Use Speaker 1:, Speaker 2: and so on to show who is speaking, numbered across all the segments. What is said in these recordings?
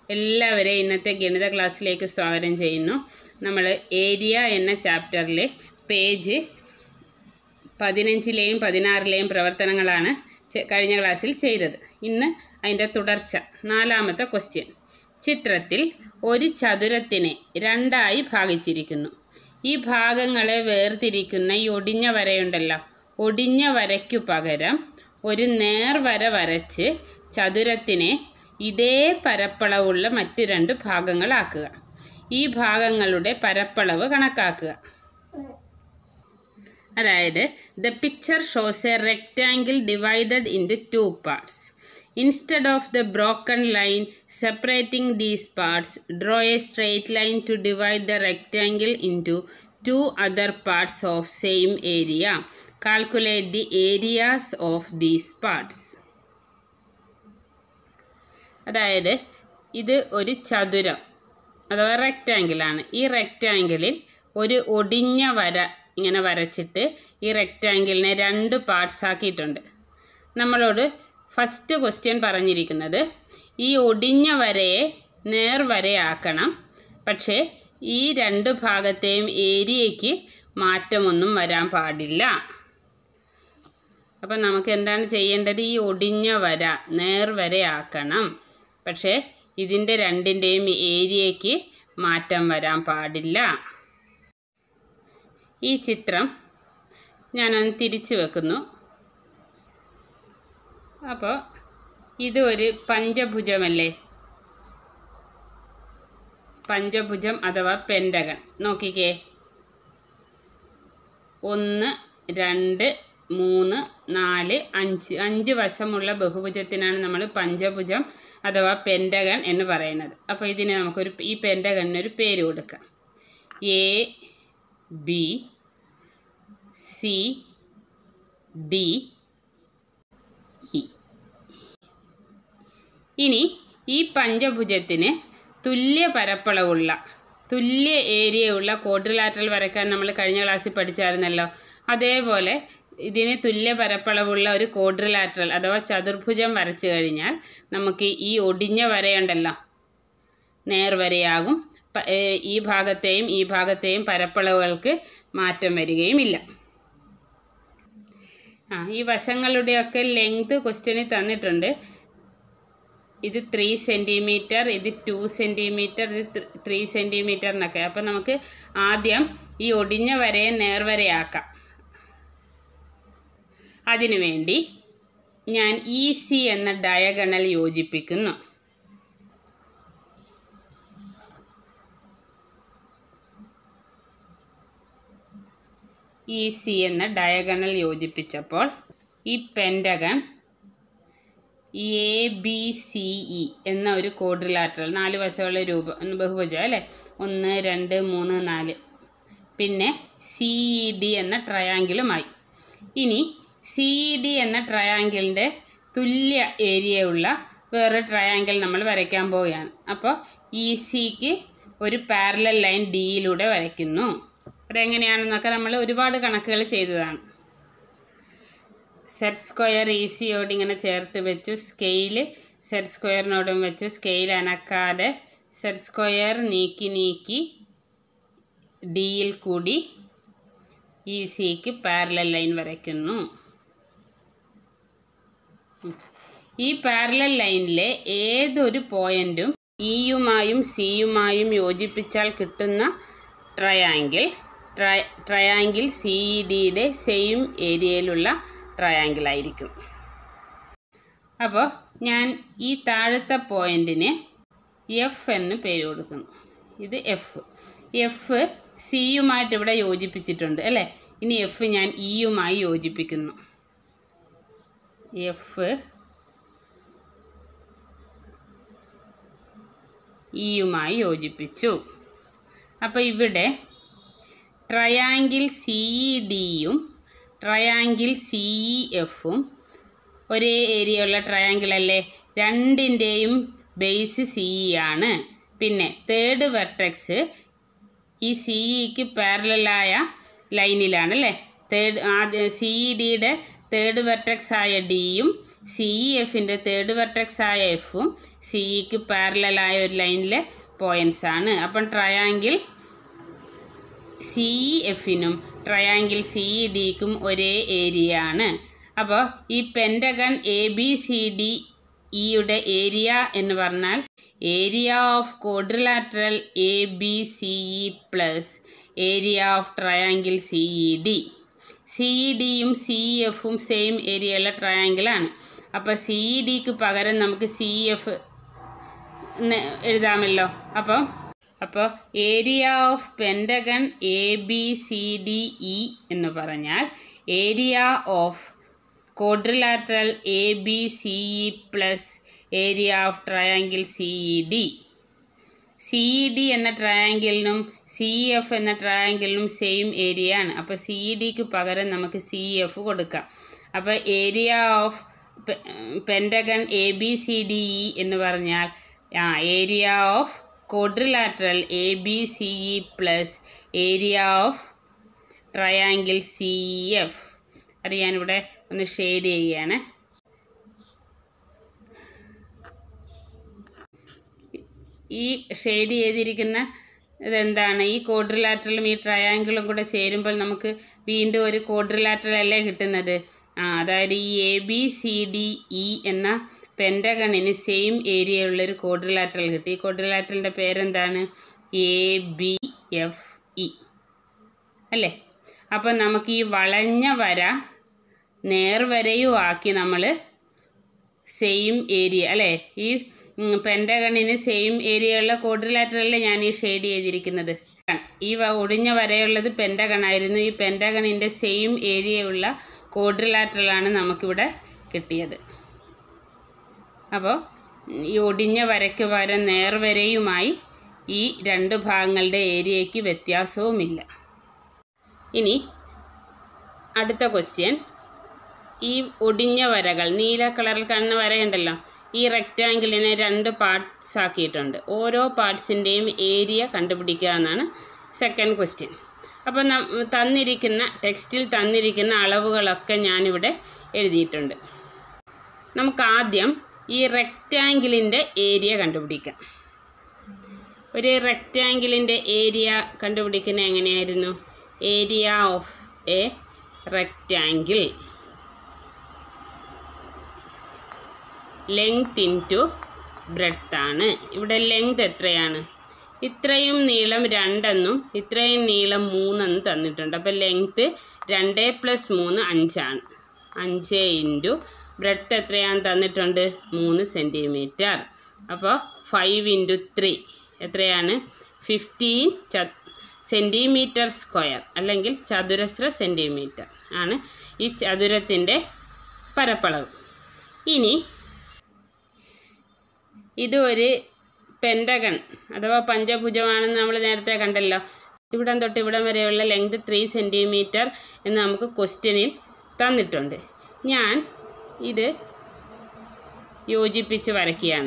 Speaker 1: എല്ലാവരെയും ഇന്നത്തെ ഗണിത ക്ലാസ്സിലേക്ക് സ്വാഗതം ചെയ്യുന്നു നമ്മൾ ഏരിയ എന്ന ചാപ്റ്ററിൽ പേജ് പതിനഞ്ചിലെയും പതിനാറിലെയും പ്രവർത്തനങ്ങളാണ് ചെ- കഴിഞ്ഞ ക്ലാസ്സിൽ ചെയ്തത് ഇന്ന് അതിൻ്റെ തുടർച്ച നാലാമത്തെ ക്വസ്റ്റ്യൻ ചിത്രത്തിൽ ഒരു ചതുരത്തിനെ രണ്ടായി ഭാഗിച്ചിരിക്കുന്നു ഈ ഭാഗങ്ങളെ വേർതിരിക്കുന്ന ഈ ഒടിഞ്ഞ വരയുണ്ടല്ലോ ഒടിഞ്ഞ വരയ്ക്കു പകരം ഒരു നേർവര വരച്ച് ചതുരത്തിനെ ഇതേ പരപ്പളവുള്ള മറ്റ് രണ്ട് ഭാഗങ്ങളാക്കുക ഈ ഭാഗങ്ങളുടെ പരപ്പളവ് കണക്കാക്കുക അതായത് the picture shows a rectangle divided into two parts instead of the broken line separating these parts draw a straight line to divide the rectangle into two other parts of same area calculate the areas of these parts അതായത് ഇത് ഒരു ചതുരം അഥവാ റെക്റ്റാങ്കിളാണ് ഈ റെക്റ്റാങ്കിളിൽ ഒരു ഒടിഞ്ഞ വര ഇങ്ങനെ വരച്ചിട്ട് ഈ റെക്റ്റാങ്കിളിനെ രണ്ട് പാർട്സ് ആക്കിയിട്ടുണ്ട് നമ്മളോട് ഫസ്റ്റ് ക്വസ്റ്റ്യൻ പറഞ്ഞിരിക്കുന്നത് ഈ ഒടിഞ്ഞ വരയെ നേർവരയാക്കണം പക്ഷേ ഈ രണ്ട് ഭാഗത്തെയും ഏരിയയ്ക്ക് മാറ്റമൊന്നും വരാൻ പാടില്ല അപ്പം നമുക്ക് എന്താണ് ചെയ്യേണ്ടത് ഈ ഒടിഞ്ഞ വര നേർവരയാക്കണം പക്ഷേ ഇതിൻ്റെ രണ്ടിൻ്റെയും ഏരിയയ്ക്ക് മാറ്റം വരാൻ പാടില്ല ഈ ചിത്രം ഞാനൊന്ന് തിരിച്ചു വെക്കുന്നു അപ്പോൾ ഇത് ഒരു പഞ്ചഭുജമല്ലേ പഞ്ചഭുജം അഥവാ പെൻഡകൺ നോക്കിക്കേ ഒന്ന് രണ്ട് മൂന്ന് നാല് അഞ്ച് അഞ്ച് വശമുള്ള ബഹുഭുജത്തിനാണ് നമ്മൾ പഞ്ചഭുജം അഥവാ പെൻഡഗൺ എന്ന് പറയുന്നത് അപ്പോൾ ഇതിന് നമുക്കൊരു ഈ പെൻഡഗണിനൊരു പേര് കൊടുക്കാം A B C D E ഇനി ഈ പഞ്ചഭുജത്തിന് തുല്യ പരപ്പളവുള്ള തുല്യ ഏരിയയുള്ള ക്വാഡ്രിലാറ്ററൽ വരയ്ക്കാൻ നമ്മൾ കഴിഞ്ഞ ക്ലാസ്സിൽ പഠിച്ചായിരുന്നല്ലോ അതേപോലെ ഇതിന് തുല്യ പരപ്പളവുള്ള ഒരു ക്വാഡ്രിലാറ്ററൽ അഥവാ ചതുർഭുജം വരച്ചു കഴിഞ്ഞാൽ നമുക്ക് ഈ ഒടിഞ്ഞ വരയുണ്ടല്ലോ നേർവരയാകും പ- ഏ, ഈ ഭാഗത്തെയും ഈ ഭാഗത്തെയും പരപ്പളവുകൾക്ക് മാറ്റം വരികയുമില്ല ആ ഈ വശങ്ങളുടെയൊക്കെ ലെങ്ത് ക്വസ്റ്റ്യനിൽ തന്നിട്ടുണ്ട് ഇത് ത്രീ സെൻറ്റിമീറ്റർ ഇത് ടു സെൻറ്റിമീറ്റർ ഇത് ത്രീ സെൻറ്റിമീറ്റർ എന്നൊക്കെ അപ്പം നമുക്ക് ആദ്യം ഈ ഒടിഞ്ഞ വരയെ നേർവരയാക്കാം അതിനുവേണ്ടി ഞാൻ ഇ സി എന്ന ഡയഗണൽ യോജിപ്പിക്കുന്നു ഇ സി എന്ന ഡയഗണൽ യോജിപ്പിച്ചപ്പോൾ ഈ pentagon A B C E എന്ന ഒരു കോഡ്രിലാറ്ററൽ നാല് വശമുള്ള രൂപ ബഹുഭുജം അല്ലേ ഒന്ന് രണ്ട് മൂന്ന് നാല് പിന്നെ സി ഇ ഡി എന്ന ട്രയാങ്കിളുമായി ഇനി സി ഇ ഡി എന്ന ട്രയാങ്കിളിൻ്റെ തുല്യ ഏരിയ ഉള്ള വേറെ ട്രയാങ്കിൾ നമ്മൾ വരയ്ക്കാൻ പോവുകയാണ് അപ്പോൾ ഇ സിക്ക് ഒരു പാരലൽ ലൈൻ ഡിയിലൂടെ വരയ്ക്കുന്നു അതെങ്ങനെയാണെന്നൊക്കെ നമ്മൾ ഒരുപാട് കണക്കുകൾ ചെയ്തതാണ് സെറ്റ് സ്ക്വയർ ഈസിയോട് ഇങ്ങനെ ചേർത്ത് വെച്ചു സ്കെയിൽ സെറ്റ് സ്ക്വയറിനോടും വെച്ച് സ്കെയിൽ അനക്കാതെ സെറ്റ് സ്ക്വയർ നീക്കി നീക്കി ഡിയിൽ കൂടി ഇ സിക്ക് പാരലൽ ലൈൻ വരയ്ക്കുന്നു ഉം. ഈ പാരലൽ ലൈനിലെ ഏതൊരു പോയിന്റും ഇയുമായും സിയുമായും യോജിപ്പിച്ചാൽ കിട്ടുന്ന ട്രയാങ്കിൾ ട്രയ ട്രയാങ്കിൾ സി ഡിയുടെ സെയിം ഏരിയയിലുള്ള ട്രയാങ്കിൾ ആയിരിക്കും അപ്പോൾ ഞാൻ ഈ താഴത്തെ പോയിന്റിന് എഫ് എന്ന് പേര് കൊടുക്കുന്നു ഇത് എഫ് എഫ് സിയുമായിട്ട് ഇവിടെ യോജിപ്പിച്ചിട്ടുണ്ട് അല്ലേ ഇനി എഫ് ഞാൻ ഇയുമായി യോജിപ്പിക്കുന്നു എഫ് ഇയുമായി യോജിപ്പിച്ചു അപ്പോൾ ഇവിടെ ട്രയാങ്കിൾ സി ഇ ഡിയും ട്രയാങ്കിൾ സി ഇ എഫും ഒരേ ഏരിയ ഉള്ള ട്രയാങ്കിൾ അല്ലേ രണ്ടിൻ്റെയും ബേസ് സി ഇ ആണ് പിന്നെ തേർഡ് വെർട്ടെക്സ് ഈ സി ഇക്ക് പാരലായ ലൈനിലാണ് അല്ലേ തേർഡ് ആദ്യ സി ഇ ഡിയുടെ തേർഡ് വെർട്ടെക്സ് ആയ ഡിയും സി ഇ എഫിൻ്റെ തേർഡ് വെർട്ടെക്സ് ആയ എഫും സിഇക്ക് പാരലായ ഒരു ലൈനിലെ പോയിൻറ്റ്സ് ആണ് അപ്പം ട്രയാങ്കിൾ സി ഇ എഫിനും ട്രയാങ്കിൾ സി ഇ ഡിക്കും ഒരേ ഏരിയ ആണ് അപ്പോൾ ഈ pentagon A B C D ഇയുടെ ഏരിയ എന്ന് പറഞ്ഞാൽ area of quadrilateral A B C E plus area of triangle C E D C E ഡിയും സി ഇ എഫും സെയിം ഏരിയയുള്ള ട്രയാങ്കിളാണ് അപ്പോൾ സി ഇ ഡിക്ക് പകരം നമുക്ക് സി എഫ് എന്ന് എഴുതാമല്ലോ അപ്പം അപ്പോൾ area of pentagon A B C D E എന്ന് പറഞ്ഞാൽ area of quadrilateral A B C E plus area of triangle C E D C E D എന്ന ട്രയാങ്കിളിനും സി എഫ് എന്ന ട്രയാങ്കിളിനും സെയിം ഏരിയ ആണ് അപ്പോൾ സി ഇ ഡിക്ക് പകരം നമുക്ക് സി എഫ് കൊടുക്കാം അപ്പോൾ area of pentagon A B C D E എന്ന് പറഞ്ഞാൽ ആ area of quadrilateral A B C E plus area of triangle C F അത് ഞാനിവിടെ ഒന്ന് ഷെയ്ഡ് ചെയ്യുകയാണ് ഈ ഷെയ്ഡ് ചെയ്തിരിക്കുന്ന ഇതെന്താണ് ഈ കോഡ്രിലാറ്ററലും ഈ ട്രയാങ്കിളും കൂടെ ചേരുമ്പോൾ നമുക്ക് വീണ്ടും ഒരു കോഡ്രിലാറ്ററൽ അല്ലേ കിട്ടുന്നത് ആ അതായത് ഈ A B C D E എന്ന പെൻറ്റഗണിന് സെയിം ഏരിയ ഉള്ളൊരു കോഡ്രിലാറ്ററൽ കിട്ടി ഈ കോഡ്രിലാറ്ററലിൻ്റെ പേരെന്താണ് എ ബി എഫ് ഇ അല്ലേ അപ്പം നമുക്ക് ഈ വളഞ്ഞ വര നേർവരയും ആക്കി നമ്മൾ സെയിം ഏരിയ അല്ലേ ഈ പെൻറ്റഗണിന് സെയിം ഏരിയയുള്ള കോഡ്രിലാറ്ററല്ലേ ഞാൻ ഈ ഷെയ്ഡ് ചെയ്തിരിക്കുന്നത് ഈ വ- ഒടിഞ്ഞ വരയുള്ളത് പെൻറ്റഗണായിരുന്നു ഈ പെൻറ്റഗണിൻ്റെ സെയിം ഏരിയയുള്ള കോഡ്രിലാറ്ററലാണ് നമുക്കിവിടെ കിട്ടിയത് അപ്പോൾ ഈ ഒടിഞ്ഞ വരയ്ക്ക് പകരം നേർവരയുമായി ഈ രണ്ട് ഭാഗങ്ങളുടെ ഏരിയയ്ക്ക് വ്യത്യാസവുമില്ല ഇനി അടുത്ത ക്വസ്റ്റ്യൻ ഈ ഒടിഞ്ഞ വരകൾ നീല കളറിൽ കാണുന്ന വരയുണ്ടല്ലോ ഈ റെക്റ്റാങ്കിളിനെ രണ്ട് പാർട്സ് ആക്കിയിട്ടുണ്ട് ഓരോ പാർട്സിൻ്റെയും ഏരിയ കണ്ടുപിടിക്കുക എന്നാണ് സെക്കൻഡ് ക്വസ്റ്റ്യൻ അപ്പോൾ നം തന്നിരിക്കുന്ന ടെക്സ്റ്റിൽ തന്നിരിക്കുന്ന അളവുകളൊക്കെ ഞാനിവിടെ എഴുതിയിട്ടുണ്ട് നമുക്ക് ആദ്യം ഈ റെക്റ്റാങ്കിളിൻ്റെ ഏരിയ കണ്ടുപിടിക്കാം ഒരു റെക്റ്റാങ്കിളിൻ്റെ ഏരിയ കണ്ടുപിടിക്കുന്നത് എങ്ങനെയായിരുന്നു area of a rectangle length into breadth ആണ് ഇവിടെ ലെങ്ത് എത്രയാണ് ഇത്രയും നീളം രണ്ടെന്നും ഇത്രയും നീളം മൂന്നെന്നും തന്നിട്ടുണ്ട് അപ്പോൾ ലെങ്ത്ത് രണ്ട് പ്ലസ് മൂന്ന് അഞ്ചാണ് അഞ്ച് ഇൻറ്റു ബ്രെഡ്ത്ത് എത്രയാണ് തന്നിട്ടുണ്ട് മൂന്ന് സെൻറ്റിമീറ്റർ അപ്പോൾ ഫൈവ് ഇൻറ്റു ത്രീ എത്രയാണ് ഫിഫ്റ്റീൻ ച സെൻറ്റിമീറ്റർ സ്ക്വയർ അല്ലെങ്കിൽ ചതുരശ്ര സെൻറ്റിമീറ്റർ ആണ് ഈ ചതുരത്തിൻ്റെ പരപ്പളവ് ഇനി ഇത് ഒരു പെൻറ്റഗൺ അഥവാ പഞ്ചഭുജമാണെന്ന് നമ്മൾ നേരത്തെ കണ്ടല്ലോ ഇവിടം തൊട്ട് ഇവിടം വരെയുള്ള ലെങ്ത് ത്രീ സെൻറ്റിമീറ്റർ എന്ന് നമുക്ക് ക്വസ്റ്റ്യനിൽ തന്നിട്ടുണ്ട് ഞാൻ ഇത് യോജിപ്പിച്ച് വരയ്ക്കുകയാണ്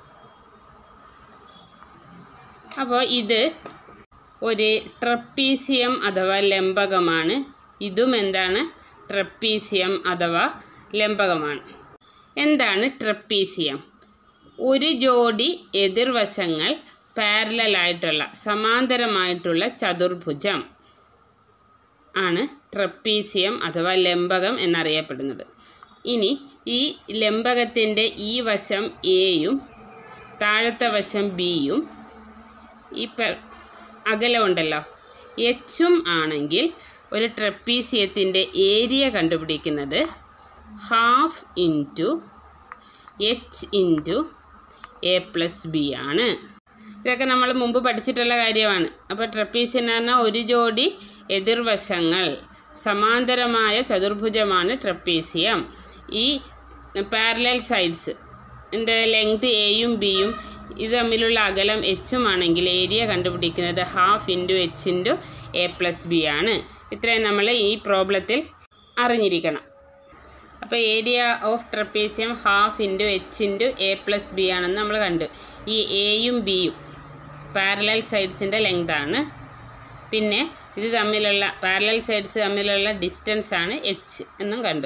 Speaker 1: അപ്പോൾ ഇത് ഒരു ട്രപ്പീസിയം അഥവാ ലംബകമാണ് ഇതും എന്താണ് ട്രപ്പീസിയം അഥവാ ലംബകമാണ് എന്താണ് ട്രപ്പീസിയം ഒരു ജോഡി എതിർവശങ്ങൾ പാരലായിട്ടുള്ള സമാന്തരമായിട്ടുള്ള ചതുർഭുജം ആണ് ട്രപ്പീസിയം അഥവാ ലംബകം എന്നറിയപ്പെടുന്നത് ഇനി ഈ ലംബകത്തിൻ്റെ ഈ വശം എയും താഴത്തെ വശം ബിയും ഈ പ അകലമുണ്ടല്ലോ എച്ചും ആണെങ്കിൽ ഒരു ട്രപ്പീസിയത്തിൻ്റെ ഏരിയ കണ്ടുപിടിക്കുന്നത് half into H into A plus B ആണ് ഇതൊക്കെ നമ്മൾ മുമ്പ് പഠിച്ചിട്ടുള്ള കാര്യമാണ് അപ്പോൾ ട്രപ്പീസിയം എന്ന് പറഞ്ഞാൽ ഒരു ജോഡി എതിർവശങ്ങൾ സമാന്തരമായ ചതുർഭുജമാണ് ട്രപ്പീസിയം ഈ പാരലൽ സൈഡ്സ് എൻ്റെ ലെങ്ത് എയും ബിയും ഇത് തമ്മിലുള്ള അകലം എച്ചും ആണെങ്കിൽ ഏരിയ കണ്ടുപിടിക്കുന്നത് half into H into A plus B ആണ് ഇത്രയും നമ്മൾ ഈ പ്രോബ്ലത്തിൽ അറിഞ്ഞിരിക്കണം അപ്പോൾ area of trapezium half into H into A plus B ആണെന്ന് നമ്മൾ കണ്ടു ഈ എയും ബിയും പാരലൽ സൈഡ്സിൻ്റെ ലെങ്താണ് പിന്നെ ഇത് തമ്മിലുള്ള പാരലൽ സൈഡ്സ് തമ്മിലുള്ള ഡിസ്റ്റൻസ് ആണ് എച്ച് എന്നും കണ്ടു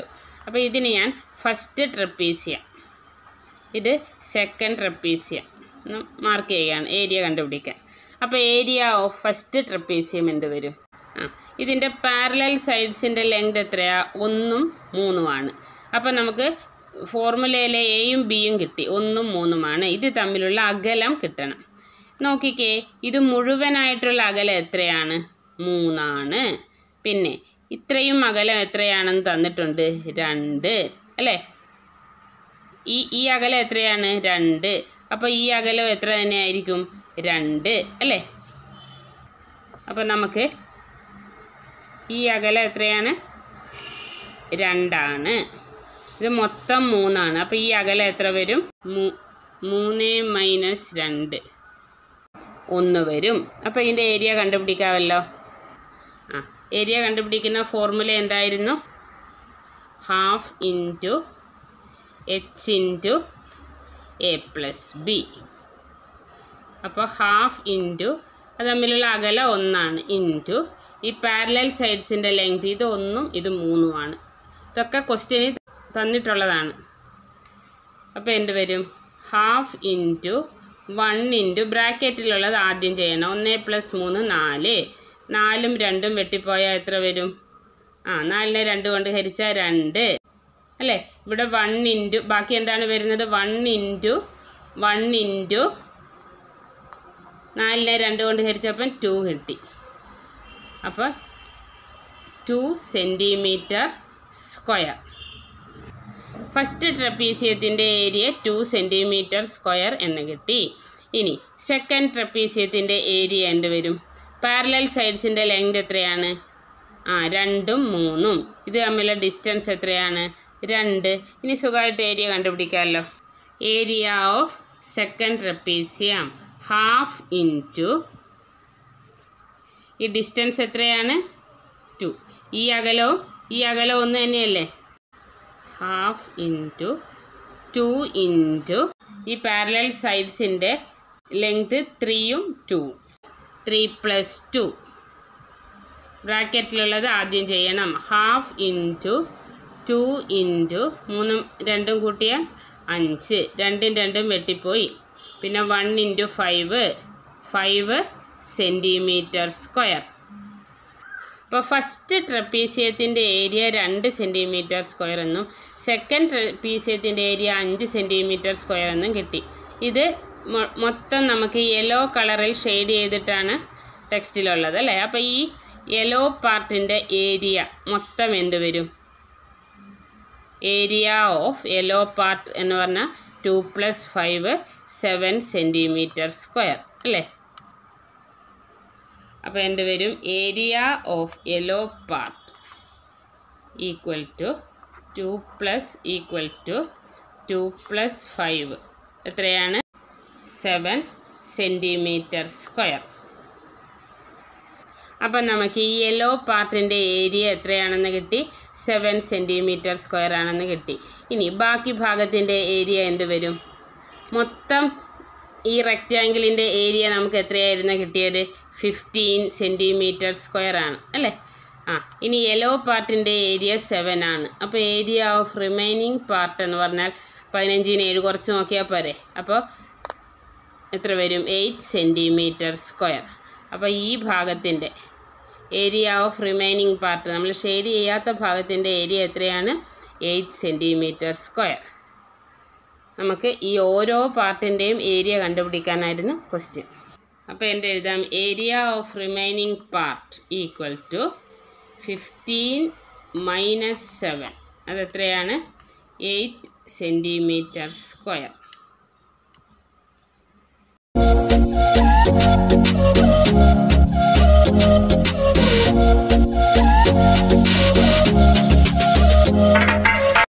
Speaker 1: അപ്പോൾ ഇതിന് ഞാൻ ഫസ്റ്റ് ട്രപ്പീസിയ ഇത് സെക്കൻഡ് ട്രപ്പീസിയ ഒന്ന് മാർക്ക് ചെയ്യുകയാണ് ഏരിയ കണ്ടുപിടിക്കാൻ അപ്പോൾ ഏരിയ ഓഫ് ഫസ്റ്റ് ട്രപ്പീസിയം എന്ത് വരും ആ ഇതിൻ്റെ പാരലൽ സൈഡ്സിൻ്റെ ലെങ്ത് എത്രയാ ഒന്നും മൂന്നുമാണ് അപ്പോൾ നമുക്ക് ഫോർമുലയിലെ എയും ബിയും കിട്ടി ഒന്നും മൂന്നുമാണ് ഇത് തമ്മിലുള്ള അകലം കിട്ടണം നോക്കിക്കേ ഇത് മുഴുവനായിട്ടുള്ള അകലം എത്രയാണ് മൂന്നാണ് പിന്നെ ഇത്രയും അകലം എത്രയാണെന്ന് തന്നിട്ടുണ്ട് രണ്ട് അല്ലേ ഈ ഈ അകലം എത്രയാണ് രണ്ട് അപ്പോൾ ഈ അകലം എത്ര തന്നെയായിരിക്കും രണ്ട് അല്ലേ അപ്പോൾ നമുക്ക് ഈ അകലം എത്രയാണ് രണ്ടാണ് ഇത് മൊത്തം മൂന്നാണ് അപ്പോൾ ഈ അകലം എത്ര വരും മൂ- മൂന്ന് മൈനസ് രണ്ട് ഒന്ന് വരും അപ്പോൾ ഇതിൻ്റെ ഏരിയ കണ്ടുപിടിക്കാമല്ലോ ആ ഏരിയ കണ്ടുപിടിക്കുന്ന ഫോർമുല എന്തായിരുന്നു half into H into A plus B അപ്പോൾ ഹാഫ് ഇൻറ്റു അത് തമ്മിലുള്ള അകല ഒന്നാണ് ഇൻറ്റു ഈ പാരലൽ സൈഡ്സിൻ്റെ ലെങ്ത് ഇത് ഒന്നും ഇത് മൂന്നുമാണ് ഇതൊക്കെ ക്വസ്റ്റ്യനിൽ തന്നിട്ടുള്ളതാണ് അപ്പോൾ എന്ത് വരും ഹാഫ് ഇൻറ്റു വൺ ഇൻറ്റു ബ്രാക്കറ്റിലുള്ളത് ആദ്യം ചെയ്യണം ഒന്ന് പ്ലസ് മൂന്ന് നാല് നാലും രണ്ടും വെട്ടിപ്പോയാൽ എത്ര വരും ആ നാലിനെ രണ്ട് കൊണ്ട് ഹരിച്ചാൽ രണ്ട് അല്ലേ ഇവിടെ വൺ ഇൻറ്റു ബാക്കി എന്താണ് വരുന്നത് വൺ ഇൻറ്റു വൺ ഇൻറ്റു നാലിനെ രണ്ട് കൊണ്ട് ഹരിച്ചപ്പം ടു കിട്ടി അപ്പോൾ ടു സെൻറ്റിമീറ്റർ സ്ക്വയർ ഫസ്റ്റ് ട്രപ്പീസിയത്തിൻ്റെ ഏരിയ ടു സെൻറ്റിമീറ്റർ സ്ക്വയർ എന്ന് കിട്ടി ഇനി സെക്കൻഡ് ട്രപ്പീസിയത്തിൻ്റെ ഏരിയ എന്ത് വരും പാരലൽ സൈഡ്സിൻ്റെ ലെങ്ത് എത്രയാണ് ആ രണ്ടും മൂന്നും ഇത് തമ്മിലുള്ള ഡിസ്റ്റൻസ് എത്രയാണ് രണ്ട് ഇനി സുഖമായിട്ട് ഏരിയ കണ്ടുപിടിക്കാമല്ലോ area of second trapezium half into ഈ ഡിസ്റ്റൻസ് എത്രയാണ് ടു ഈ അകലവും ഈ അകലവും ഒന്ന് തന്നെയല്ലേ ഹാഫ് ഇൻറ്റു ടു ഇൻറ്റു ഈ പാരലൽ സൈഡ്സിൻ്റെ ലെങ്ത് ത്രീയും ടു ത്രീ പ്ലസ് ടു ബ്രാക്കറ്റിലുള്ളത് ആദ്യം ചെയ്യണം ഹാഫ് ഇൻറ്റു ടു ഇൻറ്റു മൂന്നും രണ്ടും കൂട്ടിയാൽ അഞ്ച് രണ്ടും രണ്ടും വെട്ടിപ്പോയി പിന്നെ one into five five centimetre square അപ്പോൾ ഫസ്റ്റ് ട്രപ്പീസിയത്തിൻ്റെ ഏരിയ രണ്ട് സെൻറ്റിമീറ്റർ സ്ക്വയർ എന്നും സെക്കൻഡ് ട്രപ്പീസിയത്തിൻ്റെ ഏരിയ അഞ്ച് സെൻറ്റിമീറ്റർ സ്ക്വയർ എന്നും കിട്ടി ഇത് മൊ- മൊത്തം നമുക്ക് യെല്ലോ കളറിൽ ഷെയ്ഡ് ചെയ്തിട്ടാണ് ടെക്സ്റ്റിലുള്ളത് അല്ലേ അപ്പോൾ ഈ യെല്ലോ പാർട്ടിൻ്റെ ഏരിയ മൊത്തം എന്ത് വരും ഏരിയ ഓഫ് യെല്ലോ പാർട്ട് എന്ന് പറഞ്ഞാൽ two plus five seven centimetre square അല്ലേ അപ്പോൾ എന്ത് വരും area of yellow part equal to two plus equal to two plus five എത്രയാണ് സെവൻ സെൻറ്റിമീറ്റർ സ്ക്വയർ അപ്പം നമുക്ക് ഈ യെല്ലോ പാർട്ടിൻ്റെ ഏരിയ എത്രയാണെന്ന് കിട്ടി സെവൻ സെൻറ്റിമീറ്റർ സ്ക്വയർ ആണെന്ന് കിട്ടി ഇനി ബാക്കി ഭാഗത്തിൻ്റെ ഏരിയ എന്ത് വരും മൊത്തം ഈ റെക്റ്റാങ്കിളിൻ്റെ ഏരിയ നമുക്ക് എത്രയായിരുന്നു കിട്ടിയത് ഫിഫ്റ്റീൻ സെൻറ്റിമീറ്റർ സ്ക്വയർ ആണ് അല്ലേ ആ ഇനി യെല്ലോ പാർട്ടിൻ്റെ ഏരിയ സെവൻ ആണ് അപ്പോൾ ഏരിയ ഓഫ് റിമൈനിങ് പാർട്ട് എന്ന് പറഞ്ഞാൽ പതിനഞ്ചിന് ഏഴ് കുറച്ച് നോക്കിയാൽ പോരെ അപ്പോൾ എത്ര വരും എയ്റ്റ് സെൻറ്റിമീറ്റർ സ്ക്വയർ അപ്പോൾ ഈ ഭാഗത്തിൻ്റെ ഏരിയ ഓഫ് റിമൈനിങ് പാർട്ട് നമ്മൾ ഷെയ്ഡ് ചെയ്യാത്ത ഭാഗത്തിൻ്റെ ഏരിയ എത്രയാണ് എയ്റ്റ് സെൻറ്റിമീറ്റർ സ്ക്വയർ നമുക്ക് ഈ ഓരോ പാർട്ടിൻ്റെയും ഏരിയ കണ്ടുപിടിക്കാനായിരുന്നു ക്വസ്റ്റ്യൻ അപ്പോൾ എൻ്റെ എഴുതാം area of remaining part equal to fifteen minus seven അതെത്രയാണ് എയ്റ്റ് സെൻറ്റിമീറ്റർ സ്ക്വയർ